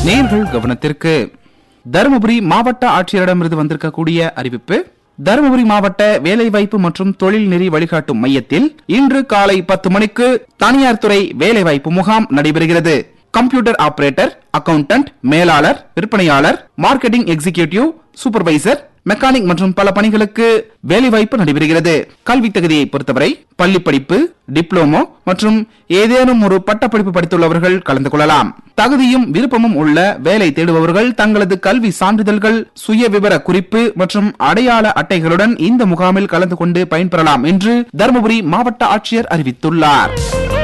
நேர்கள் கவனத்திற்கு தருமபுரி மாவட்ட ஆட்சியரிடமிருந்து வந்திருக்கக்கூடிய அறிவிப்பு தருமபுரி மாவட்ட வேலைவாய்ப்பு மற்றும் தொழில் நெறி வழிகாட்டும் மையத்தில் இன்று காலை பத்து மணிக்கு தனியார் துறை வேலைவாய்ப்பு முகாம் நடைபெறுகிறது கம்ப்யூட்டர் ஆபரேட்டர் அக்கவுண்டன்ட் மேலாளர் விற்பனையாளர் மார்க்கெட்டிங் எக்ஸிகியூட்டிவ் சூப்பர்வைசர் மெக்கானிக் மற்றும் பல பணிகளுக்கு வேலைவாய்ப்பு நடைபெறுகிறது கல்வி தகுதியை பொறுத்தவரை பள்ளி படிப்பு டிப்ளமோ மற்றும் ஏதேனும் ஒரு பட்டப்படிப்பு படித்துள்ளவர்கள் கலந்து கொள்ளலாம் தகுதியும் விருப்பமும் உள்ள வேலை தேடுபவர்கள் தங்களது கல்வி சான்றிதழ்கள் சுய விவர குறிப்பு மற்றும் அடையாள அட்டைகளுடன் இந்த முகாமில் கலந்து கொண்டு பயன்பெறலாம் என்று தருமபுரி மாவட்ட ஆட்சியர் அறிவித்துள்ளார்